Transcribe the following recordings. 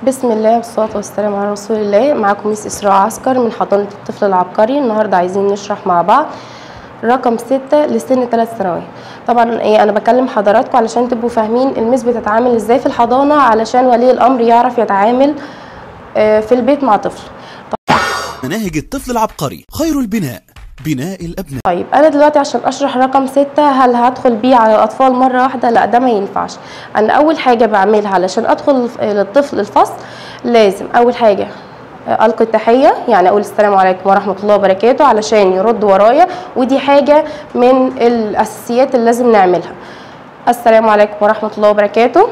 بسم الله والصلاة والسلام على رسول الله معاكم ميس إسراء عسكر من حضانة الطفل العبقري النهاردة عايزين نشرح مع بعض رقم ستة لسن ثلاث سنوات طبعا ايه انا بكلم حضراتكم علشان تبقوا فاهمين الميس بتتعامل ازاي في الحضانة علشان ولي الامر يعرف يتعامل آه، في البيت مع طفل مناهج الطفل العبقري خير البناء بناء الأبناء طيب انا دلوقتي عشان اشرح رقم ستة هل هدخل بيه على الاطفال مرة واحدة لا ده ما ينفعش انا اول حاجة بعملها علشان ادخل للطفل الفصل لازم اول حاجة القي التحيه يعني اقول السلام عليكم ورحمه الله وبركاته علشان يرد ورايا ودي حاجه من الاساسيات اللي لازم نعملها السلام عليكم ورحمه الله وبركاته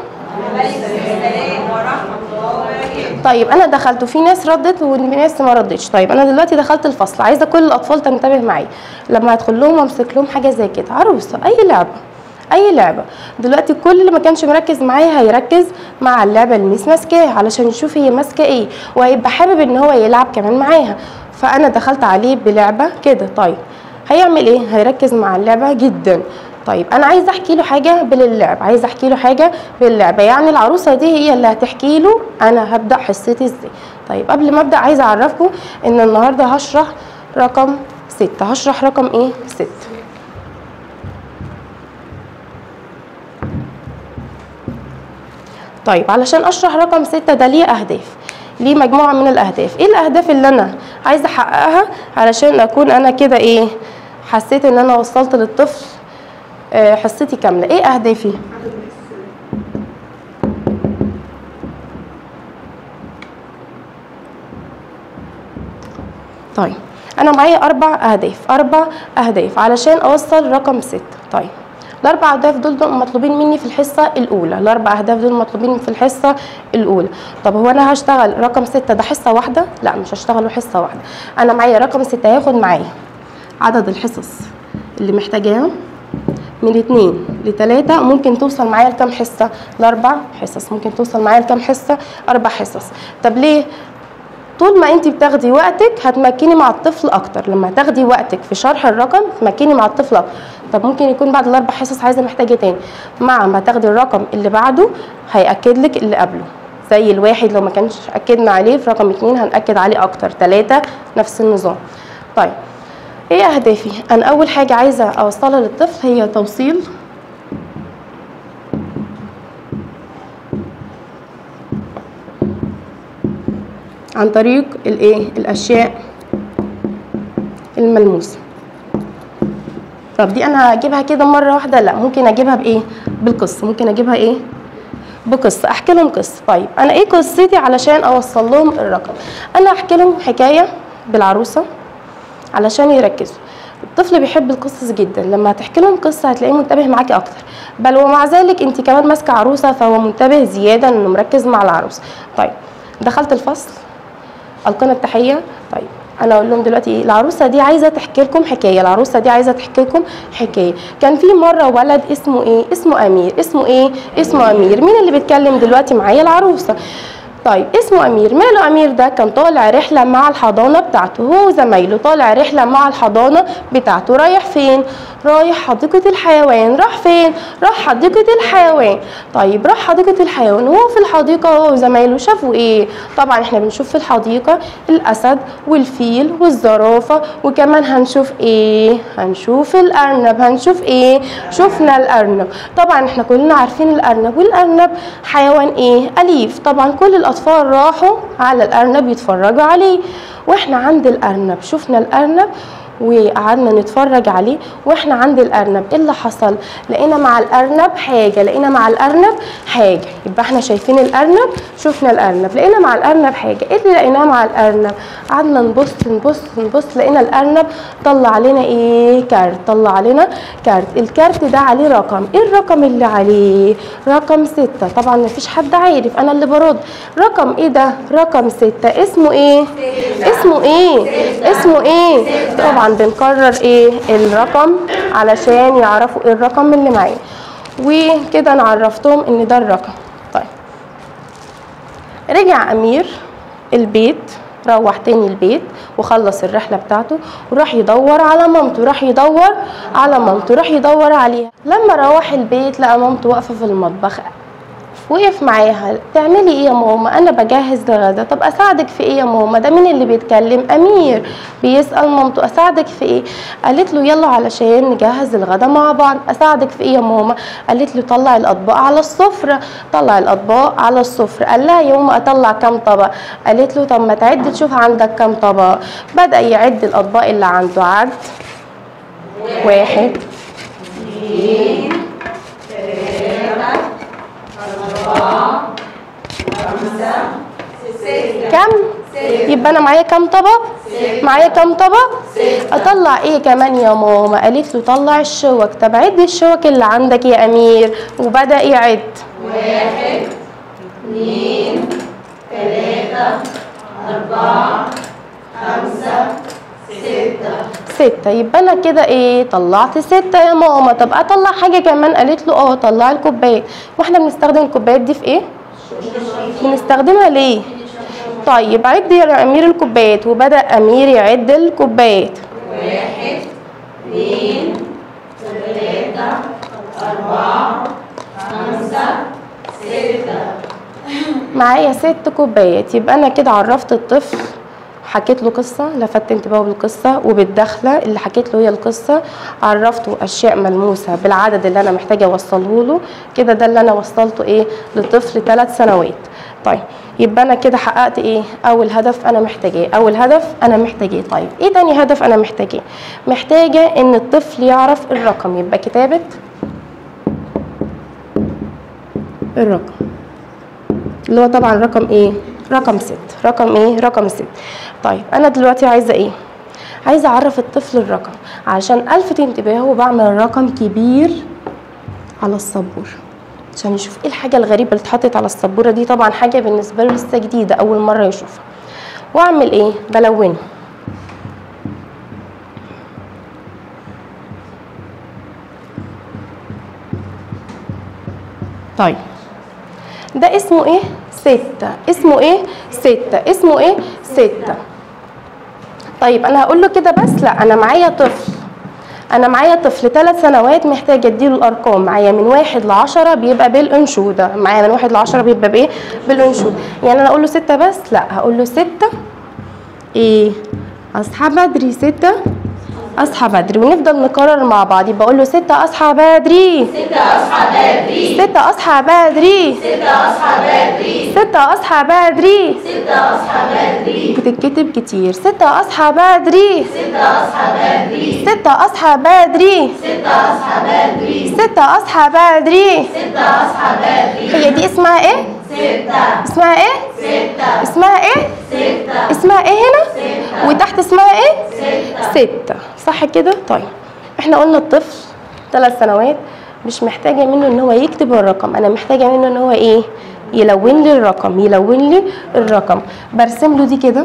طيب انا دخلت وفي ناس ردت وفي ناس ما ردتش طيب انا دلوقتي دخلت الفصل عايزه كل الاطفال تنتبه معايا لما هدخل لهم وامسك لهم حاجه زي كده عروسه اي لعبه اي لعبه دلوقتي كل اللي ما كانش مركز معايا هيركز مع اللعبه اللي ميس ماسكاها علشان يشوف هي ماسكه ايه وهيبقى حابب ان هو يلعب كمان معاها فانا دخلت عليه بلعبه كده طيب هيعمل ايه هيركز مع اللعبه جدا طيب انا عايزه احكي له حاجه باللعب عايزه احكي له حاجه باللعبه يعني العروسه دي هي اللي هتحكي له انا هبدا حصتي ازاي طيب قبل ما ابدا عايزه اعرفكم ان النهارده هشرح رقم ستة هشرح رقم ايه ستة طيب علشان اشرح رقم ستة ده ليه اهداف ليه مجموعة من الاهداف ايه الاهداف اللي انا عايزة احققها علشان اكون انا كده ايه حسيت ان انا وصلت للطفل آه، حصتي كاملة ايه اهدافي طيب انا معايا اربع اهداف اربع اهداف علشان اوصل رقم ستة طيب الاربع اهداف دول, دول مطلوبين مني في الحصه الاولى الاربع اهداف دول مطلوبين في الحصه الاولى طب هو انا هشتغل رقم ستة ده حصه واحده لا مش هشتغله حصه واحده انا معايا رقم ستة هياخد معايا عدد الحصص اللي محتاجاها من اتنين لتلاتة ممكن توصل معايا لكام حصة لأربع حصص ممكن توصل معايا لكام حصة أربع حصص طب ليه طول ما انت بتاخدي وقتك هتمكني مع الطفل اكتر لما تاخدي وقتك في شرح الرقم تمكني مع الطفل اكتر طب ممكن يكون بعد الاربع حصص عايزه محتاجه تاني مع ما تاخدي الرقم اللي بعده هياكد لك اللي قبله زي الواحد لو ما كانش اكدنا عليه في رقم اتنين هنأكد عليه اكتر تلاتة نفس النظام طيب ايه اهدافي انا اول حاجه عايزه اوصلها للطفل هي توصيل عن طريق الايه الاشياء الملموسه طب دي انا هجيبها كده مره واحده لا ممكن اجيبها بايه بالقصه ممكن اجيبها ايه بقصه احكي لهم قصه طيب انا ايه قصتي علشان اوصل لهم الرقم انا احكي لهم حكايه بالعروسه علشان يركزوا الطفل بيحب القصص جدا لما هتحكي لهم قصه هتلاقيه منتبه معاكي اكتر بل ومع ذلك انت كمان ماسكه عروسه فهو منتبه زياده انه مركز مع العروسه طيب دخلت الفصل القينا التحيه طيب انا اقول لهم دلوقتي ايه العروسه دي عايزه تحكي لكم حكايه العروسه دي عايزه تحكي لكم حكايه كان في مره ولد اسمه ايه اسمه امير اسمه ايه اسمه امير مين اللي بيتكلم دلوقتي معايا العروسه طيب اسمه امير ماله امير ده كان طالع رحله مع الحضانه بتاعته هو وزمايله طالع رحله مع الحضانه بتاعته رايح فين رايح حديقه الحيوان راح فين راح حديقه الحيوان طيب راح حديقه الحيوان وهو في الحديقه هو وزمايله شافوا ايه طبعا احنا بنشوف في الحديقه الاسد والفيل والزرافه وكمان هنشوف ايه هنشوف الارنب هنشوف ايه شفنا الارنب طبعا احنا كلنا عارفين الارنب والارنب حيوان ايه اليف طبعا كل الاطفال راحوا على الارنب يتفرجوا عليه واحنا عند الارنب شفنا الارنب وقعدنا نتفرج عليه واحنا عند الارنب ايه اللي حصل لقينا مع الارنب حاجه لقينا مع الارنب حاجه يبقى احنا شايفين الارنب شفنا الارنب لقينا مع الارنب حاجه ايه اللي لقيناه مع الارنب قعدنا نبص نبص نبص لقينا الارنب طلع علينا ايه كارت طلع علينا كارت الكارت ده عليه رقم ايه الرقم اللي عليه رقم ستة طبعا مفيش حد عارف انا اللي برد رقم ايه ده رقم ستة اسمه ايه اسمه ايه اسمه ايه طبعا بنكرر ايه الرقم علشان يعرفوا ايه الرقم اللي معايا وكده انا عرفتهم ان ده الرقم طيب رجع امير البيت روح تاني البيت وخلص الرحله بتاعته وراح يدور على مامته راح يدور على مامته راح يدور عليها لما روح البيت لقى مامته واقفه في المطبخ وقف معاها تعملي ايه يا ماما انا بجهز الغدا طب اساعدك في ايه يا ماما ده مين اللي بيتكلم امير بيسال مامته اساعدك في ايه قالت له يلا علشان نجهز الغدا مع بعض اساعدك في ايه يا ماما قالت له طلع الاطباق على السفره طلع الاطباق على السفره قال لها يا ماما اطلع كام طبق قالت له طب ما تعد تشوف عندك كام طبق بدا يعد الاطباق اللي عنده عد واحد كم يبقى انا معايا كم طبق معايا كم طبق اطلع ايه كمان يا ماما قالت له طلع الشوك طب عد الشوك اللي عندك يا امير وبدا يعد ستة يبقى انا كده ايه طلعت ستة يا ماما طب اطلع حاجة كمان قالت له اه طلع الكوبايات واحنا بنستخدم الكوبايات دي في ايه بنستخدمها ليه طيب عد يا امير الكوبايات وبدأ امير يعد الكوبايات معايا ست كوبايات يبقى انا كده عرفت الطفل حكيت له قصة لفت انتباهه بالقصة وبالدخلة اللي حكيت له هي القصة عرفته أشياء ملموسة بالعدد اللي أنا محتاجة أوصله له كده ده اللي أنا وصلته إيه لطفل ثلاث سنوات طيب يبقى أنا كده حققت إيه أول هدف أنا محتاجاه أول هدف أنا محتاجاه طيب إيه تاني هدف أنا محتاجاه محتاجة إن الطفل يعرف الرقم يبقى كتابة الرقم اللي هو طبعا رقم ايه رقم ست رقم ايه رقم ست طيب انا دلوقتي عايزه ايه عايزه اعرف الطفل الرقم عشان الفت انتباهه بعمل رقم كبير على السبوره عشان يشوف ايه الحاجه الغريبه اللي اتحطت على السبوره دي طبعا حاجه بالنسبه له لسه جديده اول مره يشوفها واعمل ايه بلونه طيب ده اسمه ايه ستة اسمه ايه ستة اسمه ايه ستة طيب انا هقول له كده بس لا انا معايا طفل انا معايا طفل ثلاث سنوات محتاجه اديله الارقام معايا من واحد لعشرة بيبقى بالانشوده معايا من واحد لعشرة بيبقى بايه بالانشوده يعني انا اقول له ستة بس لا هقول له ستة ايه اصحى بدري ستة اصحى بدري ونفضل نكرر مع بعض يبقى اقول له ستة اصحى بدري ستة أصحى بدري ستة اصحى بدري ستة أصحى بدري ستة اصحى بدري ستة أصحى بدري بتتكتب كتير ستة اصحى بدري ستة أصحى بدري ستة اصحى بدري ستة أصحى بدري ستة اصحى بدري ستة أصحى بدري هي دي اسمها ايه ستة اسمها ايه ستة اسمها ايه ستة اسمها ايه هنا ستة. وتحت اسمها ايه ستة ستة صح كده طيب احنا قلنا الطفل ثلاث سنوات مش محتاجة منه ان هو يكتب الرقم انا محتاجة منه ان هو ايه يلون لي الرقم يلون لي الرقم برسم له دي كده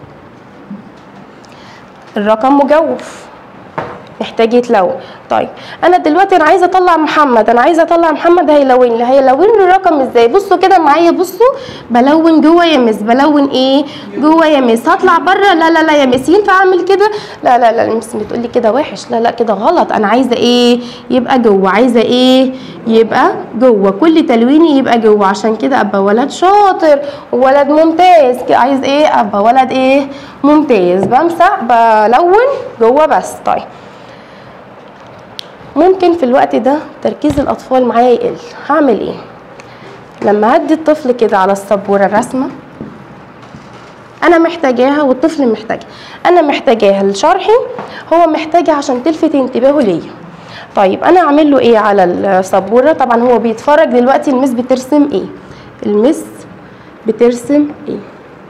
الرقم مجوف محتاج يتلون طيب انا دلوقتي انا عايزه اطلع محمد انا عايزه اطلع محمد هيلون لي هيلون لي الرقم ازاي بصوا كده معايا بصوا بلون جوه يا مس بلون ايه جوه يا مس هطلع بره لا لا لا يا مس ينفع اعمل كده لا لا لا المس بتقول لي كده وحش لا لا كده غلط انا عايزه ايه يبقى جوه عايزه ايه يبقى جوه كل تلويني يبقى جوه عشان كده ابقى ولد شاطر وولد ممتاز كده عايز ايه ابقى ولد ايه ممتاز بمسح بلون جوه بس طيب ممكن في الوقت ده تركيز الاطفال معايا يقل هعمل ايه لما هدي الطفل كده على السبوره الرسمه انا محتاجاها والطفل محتاجها انا محتاجاها لشرحي هو محتاجها عشان تلفت انتباهه ليا طيب انا اعمل له ايه على السبوره طبعا هو بيتفرج دلوقتي المس بترسم ايه المس بترسم ايه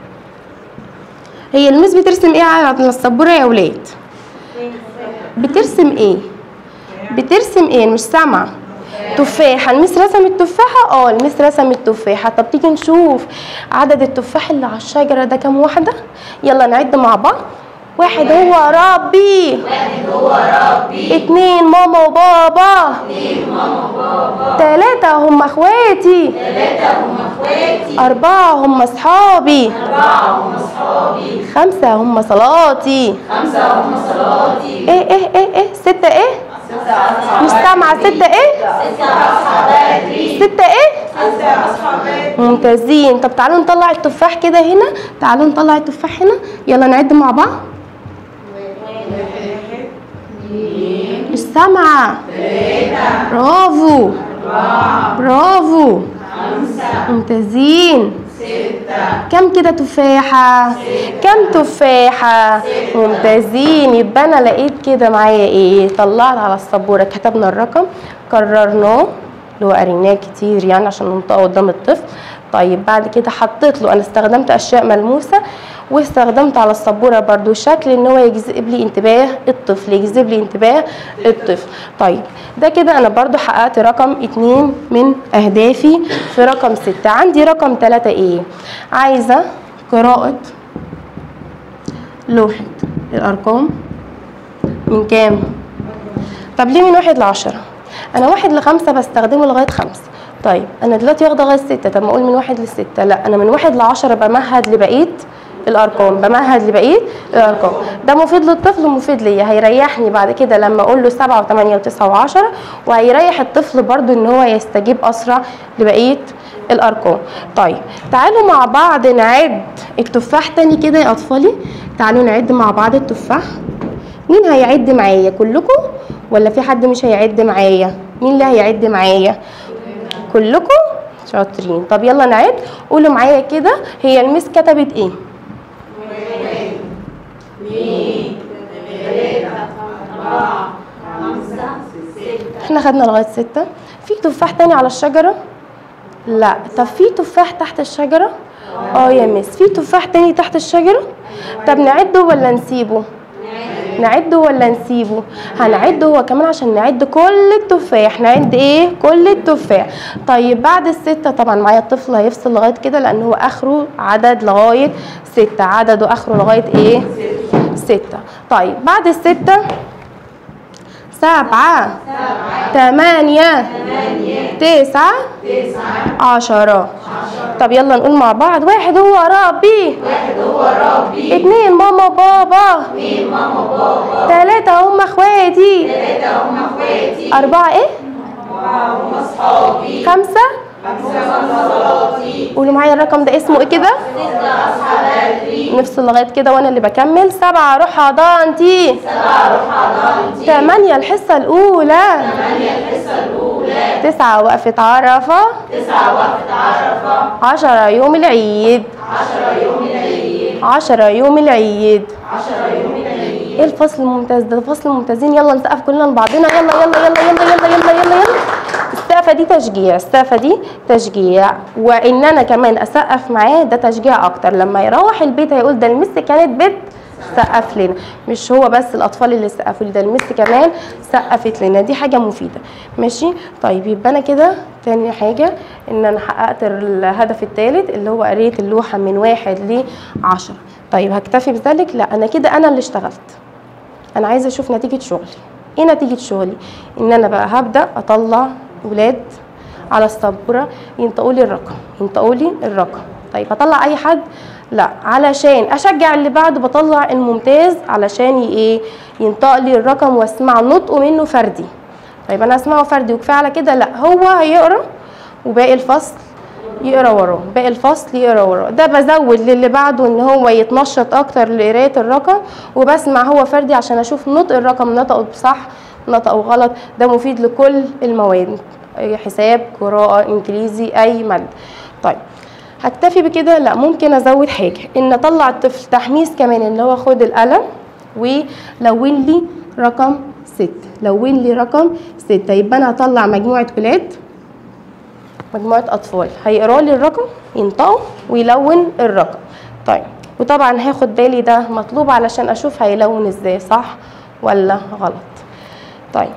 هي المس بترسم ايه على السبوره يا ولاد بترسم ايه بترسم ايه مش سامعه تفاحة المس رسمت تفاحة اه المس رسمت تفاحة طب تيجي نشوف عدد التفاح اللي على الشجرة ده كام واحدة يلا نعد مع بعض واحد هو ربي واحد هو ربي اتنين ماما وبابا اتنين ماما وبابا تلاتة هم اخواتي تلاتة هم اخواتي أربعة هم أصحابي أربعة هم أصحابي خمسة هم صلاتي خمسة هم صلاتي ايه ايه ايه ايه ستة ايه ستة أصحى مش سامعة ستة ايه ستة أصحى بدري ستة ايه ستة أصحى بدري ممتازين طب تعالوا نطلع التفاح كده هنا تعالوا نطلع التفاح هنا يلا نعد مع بعض مش سامعة برافو برافو ممتازين كم كده تفاحة كم تفاحة ممتازين يبقى أنا لقيت كده معايا إيه طلعت على السبورة كتبنا الرقم كررناه اللي هو قريناه كتير يعني عشان ننطقه قدام الطفل طيب بعد كده حطيت له أنا استخدمت أشياء ملموسة واستخدمت على السبورة برضو شكل ان هو يجذب لي انتباه الطفل يجذب لي انتباه الطفل طيب ده كده انا برضو حققت رقم اتنين من اهدافي في رقم ستة عندي رقم تلاتة ايه عايزة قراءة لوحة الارقام من كام طب ليه من واحد لعشرة انا واحد لخمسة بستخدمه لغاية خمسة طيب انا دلوقتي واخده لغايه ستة طب ما اقول من واحد لستة لا انا من واحد لعشرة بمهد لبقيه الارقام بمهد لبقيه الارقام ده مفيد للطفل ومفيد ليا هيريحني بعد كده لما اقول له سبعة وثمانية وتسعة وعشرة وهيريح الطفل برضو ان هو يستجيب اسرع لبقيه الارقام طيب تعالوا مع بعض نعد التفاح تاني كده يا اطفالي تعالوا نعد مع بعض التفاح مين هيعد معايا كلكم ولا في حد مش هيعد معايا مين اللي هيعد معايا كلكم شاطرين طب يلا نعد قولوا معايا كده هي المس كتبت ايه احنا خدنا لغايه ستة في تفاح تاني على الشجره لا طب في تفاح تحت الشجره اه يا مس في تفاح تاني تحت الشجره طب نعده ولا نسيبه نعده ولا نسيبه هنعده هو كمان عشان نعد كل التفاح نعد ايه كل التفاح طيب بعد الستة طبعا معايا الطفل هيفصل لغاية كده لان هو اخره عدد لغاية ستة عدده اخره لغاية ايه ستة طيب بعد الستة سبعة تمانية تسعة عشرة طب يلا نقول مع بعض واحد هو ربي واحد هو ربي اتنين ماما بابا اثنين ماما بابا تلاتة هم اخواتي ثلاثة هم اخواتي أربعة ايه أربعة هم أصحابي خمسة خمسة هم صلاتي قولوا معايا الرقم ده اسمه ايه كده ستة أصحى بدري نفصل لغاية كده وانا اللي بكمل سبعة اروح حضانتي سبعة أروح حضانتي تمانية الحصة الأولى ثمانية الحصة الأولى تسعة وقفة عرفة تسعة وقفة عرفة عشرة يوم العيد عشرة يوم العيد عشرة يوم العيد عشرة يوم العيد ايه الفصل الممتاز ده فصل ممتازين يلا نسقف كلنا لبعضنا يلا يلا يلا يلا يلا يلا يلا يلا السقفه دي تشجيع السقفه دي تشجيع وان انا كمان اسقف معاه ده تشجيع اكتر لما يروح البيت هيقول ده المس كانت بت سقف لنا مش هو بس الاطفال اللي سقفوا لي ده المس كمان سقفت لنا دي حاجه مفيده ماشي طيب يبقى انا كده تاني حاجه ان انا حققت الهدف الثالث اللي هو قريت اللوحه من واحد لعشرة طيب هكتفي بذلك لا انا كده انا اللي اشتغلت انا عايزه اشوف نتيجه شغلي ايه نتيجه شغلي ان انا بقى هبدا اطلع ولاد على السبوره ينطقوا لي الرقم ينطقوا لي الرقم طيب اطلع اي حد لا علشان اشجع اللي بعده بطلع الممتاز علشان ي- ايه ينطق لي الرقم واسمع نطقه منه فردي طيب انا اسمعه فردي وكفايه على كده لا هو هيقرا وباقي الفصل يقرا وراه باقي الفصل يقرا وراه ده بزود للي بعده ان هو يتنشط اكتر لقرايه الرقم وبسمع هو فردي عشان اشوف نطق الرقم نطقه صح نطقه غلط ده مفيد لكل المواد أي حساب قراءه انجليزي اي ماده طيب هكتفي بكده لا ممكن ازود حاجه ان اطلع الطفل تحميس كمان ان هو خد القلم ولون لي رقم ستة لون لي رقم ستة يبقى انا هطلع مجموعه ولاد مجموعة أطفال هيقرا لي الرقم ينطقوا ويلون الرقم طيب وطبعا هاخد بالي ده مطلوب علشان أشوف هيلون ازاي صح ولا غلط طيب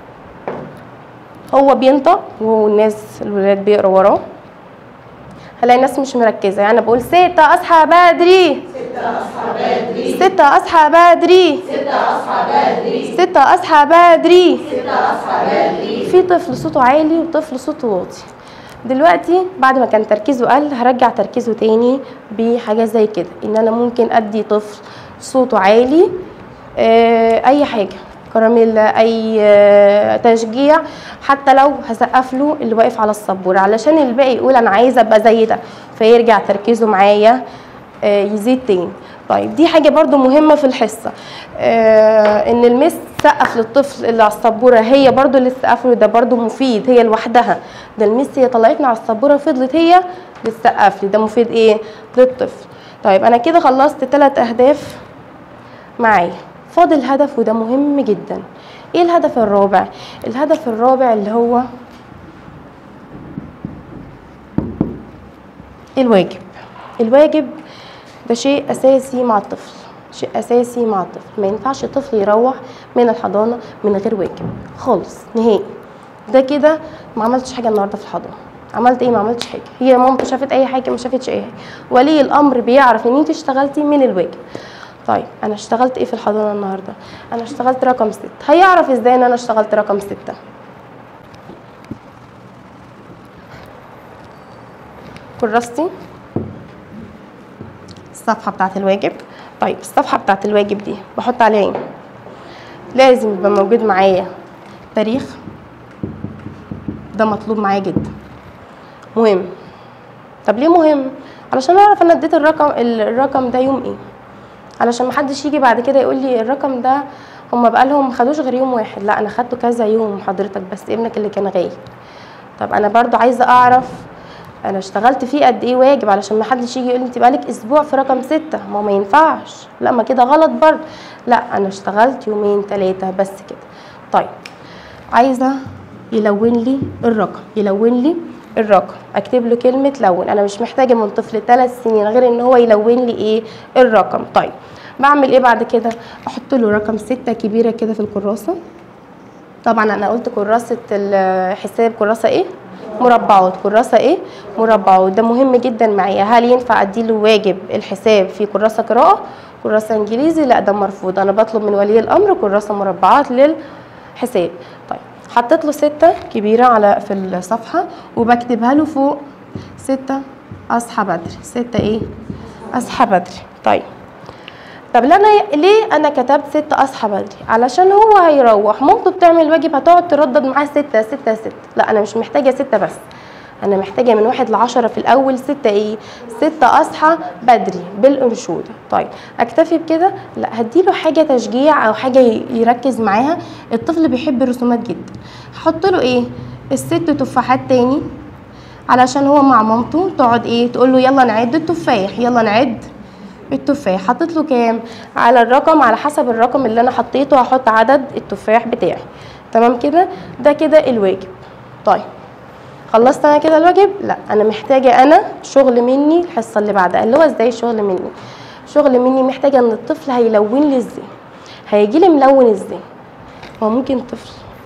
هو بينطق والناس الولاد بيقروا وراه هلاقي الناس مش مركزة يعني بقول ستة أصحى بدري ستة أصحى بدري ستة أصحى بدري ستة أصحى بدري ستة أصحى بدري في طفل صوته عالي وطفل صوته واطي دلوقتي بعد ما كان تركيزه قل هرجع تركيزه تاني بحاجة زي كده ان انا ممكن ادي طفل صوته عالي آه اي حاجة كراميلا اي آه، تشجيع حتى لو هسقف له اللي واقف على السبوره علشان الباقي يقول انا عايزه ابقى زي ده فيرجع تركيزه معايا آه، يزيد تاني طيب دي حاجه برضو مهمه في الحصه آه ان المس تسقف للطفل اللي على السبوره هي برضو اللي تسقف له ده برضو مفيد هي لوحدها ده المس هي طلعتنا على السبوره فضلت هي اللي تسقف لي ده مفيد ايه للطفل طيب انا كده خلصت ثلاث اهداف معايا فاضل هدف وده مهم جدا ايه الهدف الرابع الهدف الرابع اللي هو الواجب الواجب ده شيء اساسي مع الطفل شيء اساسي مع الطفل ما ينفعش طفل يروح من الحضانه من غير واجب خالص نهائي ده كده ما عملتش حاجه النهارده في الحضانه عملت ايه ما عملتش حاجه هي مامته شافت اي حاجه ما شافتش اي حاجه ولي الامر بيعرف ان انت اشتغلتي من الواجب طيب انا اشتغلت ايه في الحضانه النهارده انا اشتغلت رقم ستة هيعرف ازاي ان انا اشتغلت رقم ستة كراستي الصفحه بتاعت الواجب طيب الصفحه بتاعت الواجب دي بحط عليها ايه لازم يبقى موجود معايا تاريخ ده مطلوب معايا جدا مهم طب ليه مهم علشان اعرف انا اديت الرقم الرقم ده يوم ايه علشان محدش يجي بعد كده يقول لي الرقم ده هما بقالهم ما خدوش غير يوم واحد لا انا خدته كذا يوم حضرتك بس ابنك اللي كان غايب طب انا برضو عايزه اعرف انا اشتغلت فيه قد ايه واجب علشان ما حدش يجي يقول لي انت بقالك اسبوع في رقم ستة ما هو ما ينفعش لا ما كده غلط برضه لا انا اشتغلت يومين ثلاثة بس كده طيب عايزه يلون لي الرقم يلون لي الرقم اكتب له كلمه لون انا مش محتاجه من طفل ثلاث سنين غير ان هو يلون لي ايه الرقم طيب بعمل ايه بعد كده احط له رقم ستة كبيره كده في الكراسه طبعا انا قلت كراسه الحساب كراسه ايه مربعات كراسه ايه مربعات ده مهم جدا معايا هل ينفع اديله واجب الحساب في كراسه قراءه كراسه انجليزي لا ده مرفوض انا بطلب من ولي الامر كراسه مربعات للحساب طيب حطيت له ستة كبيرة على في الصفحة وبكتبها له فوق ستة أصحى بدري ستة إيه؟ أصحى بدري طيب طب ليه انا ليه انا كتبت ستة اصحى بدري علشان هو هيروح مامته بتعمل واجب هتقعد تردد معاه ستة ستة ستة لا انا مش محتاجة ستة بس انا محتاجة من واحد لعشرة في الاول ستة ايه ستة اصحى بدري بالانشودة طيب اكتفي بكده لا هديله حاجة تشجيع او حاجة يركز معاها الطفل بيحب الرسومات جدا هحط له ايه الست تفاحات تاني علشان هو مع مامته تقعد ايه تقول له يلا نعد التفاح يلا نعد التفاح حطيت له كام على الرقم على حسب الرقم اللي انا حطيته هحط عدد التفاح بتاعي تمام كده ده كده الواجب طيب خلصت انا كده الواجب لا انا محتاجه انا شغل مني الحصه اللي بعدها اللي هو ازاي شغل مني شغل مني محتاجه ان الطفل هيلون لي ازاي هيجي لي ملون ازاي هو ممكن طفل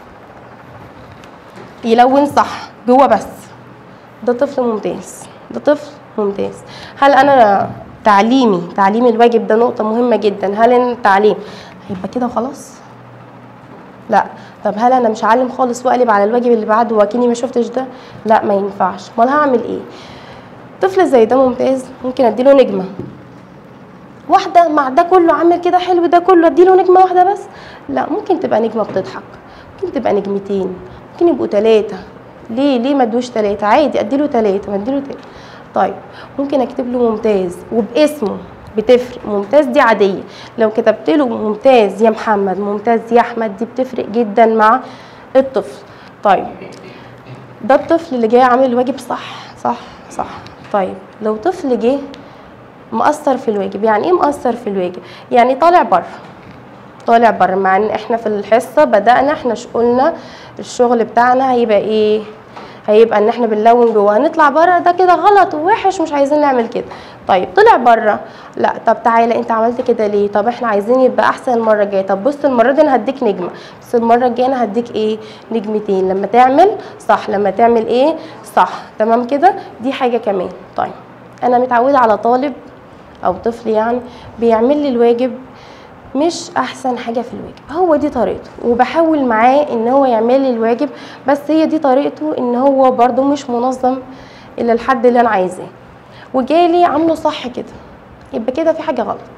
يلون صح جوه بس ده طفل ممتاز ده طفل ممتاز هل انا تعليمي تعليم الواجب ده نقطة مهمة جدا هل ان التعليم هيبقى كده وخلاص لا طب هل انا مش هعلم خالص واقلب على الواجب اللي بعده واكني ما شفتش ده لا ما ينفعش امال هعمل ايه طفل زي ده ممتاز ممكن اديله نجمة واحدة مع ده كله عامل كده حلو ده كله اديله نجمة واحدة بس لا ممكن تبقى نجمة بتضحك ممكن تبقى نجمتين ممكن يبقوا ثلاثة ليه ليه ما ادوش ثلاثة عادي اديله ثلاثة ما اديله ثلاثة طيب ممكن اكتب له ممتاز وباسمه بتفرق ممتاز دي عاديه لو كتبت له ممتاز يا محمد ممتاز يا احمد دي بتفرق جدا مع الطفل طيب ده الطفل اللي جاي عامل الواجب صح صح صح طيب لو طفل جه مقصر في الواجب يعني ايه مقصر في الواجب يعني طالع بره طالع بره مع ان احنا في الحصه بدانا احنا قلنا الشغل بتاعنا هيبقى ايه هيبقى ان احنا بنلون جوه هنطلع بره ده كده غلط ووحش مش عايزين نعمل كده طيب طلع بره لا طب تعالى انت عملت كده ليه طب احنا عايزين يبقى احسن المره الجايه طب بص المره دي انا هديك نجمه بس المره الجايه انا هديك ايه نجمتين لما تعمل صح لما تعمل ايه صح تمام كده دي حاجه كمان طيب انا متعوده على طالب او طفل يعني بيعمل لي الواجب مش احسن حاجه في الواجب هو دي طريقته وبحاول معاه ان هو يعمل لي الواجب بس هي دي طريقته ان هو برده مش منظم الى الحد اللي انا عايزاه وجالي عامله صح كده يبقى كده في حاجه غلط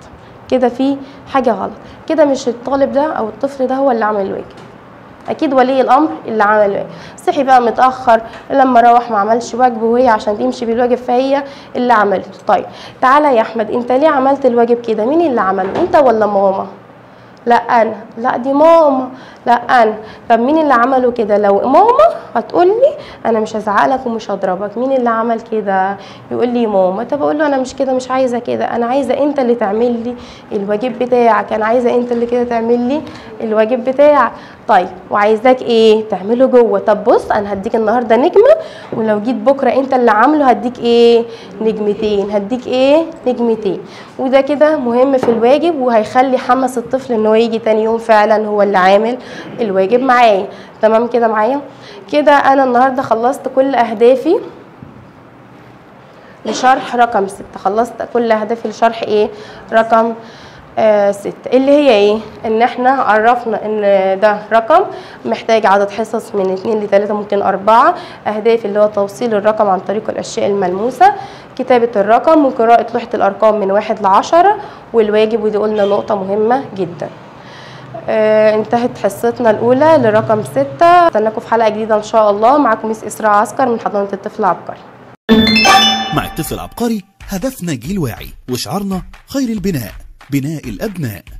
كده في حاجه غلط كده مش الطالب ده او الطفل ده هو اللي عمل الواجب اكيد ولي الامر اللي عمل الواجب صحي بقى متاخر لما روح ما عملش واجبه وهي عشان تمشي بالواجب فهي اللي عملته طيب تعالى يا احمد انت ليه عملت الواجب كده مين اللي عمله انت ولا ماما لا انا لا دي ماما لا انا طب مين اللي عمله كده لو ماما هتقول لي انا مش هزعقلك ومش هضربك مين اللي عمل كده يقول لي ماما طب اقول له انا مش كده مش عايزه كده انا عايزه انت اللي تعمل لي الواجب بتاعك انا عايزه انت اللي كده تعمل لي الواجب بتاعك طيب وعايزاك ايه تعمله جوه طب بص انا هديك النهارده نجمه ولو جيت بكره انت اللي عامله هديك ايه نجمتين هديك ايه نجمتين وده كده مهم في الواجب وهيخلي حمس الطفل ان هو يجي تاني يوم فعلا هو اللي عامل الواجب معايا تمام كده معايا كده انا النهارده خلصت كل اهدافي لشرح رقم ستة خلصت كل اهدافي لشرح ايه رقم آه ستة اللي هي ايه ان احنا عرفنا ان ده رقم محتاج عدد حصص من اتنين لتلاتة ممكن اربعة اهداف اللي هو توصيل الرقم عن طريق الاشياء الملموسة كتابة الرقم وقراءة لوحة الارقام من واحد لعشرة والواجب ودي قلنا نقطة مهمة جدا آه انتهت حصتنا الأولى لرقم ستة استناكم في حلقة جديدة إن شاء الله معاكم ميس إسراء عسكر من حضانة الطفل العبقري مع الطفل العبقري هدفنا جيل واعي وشعارنا خير البناء بناء الأبناء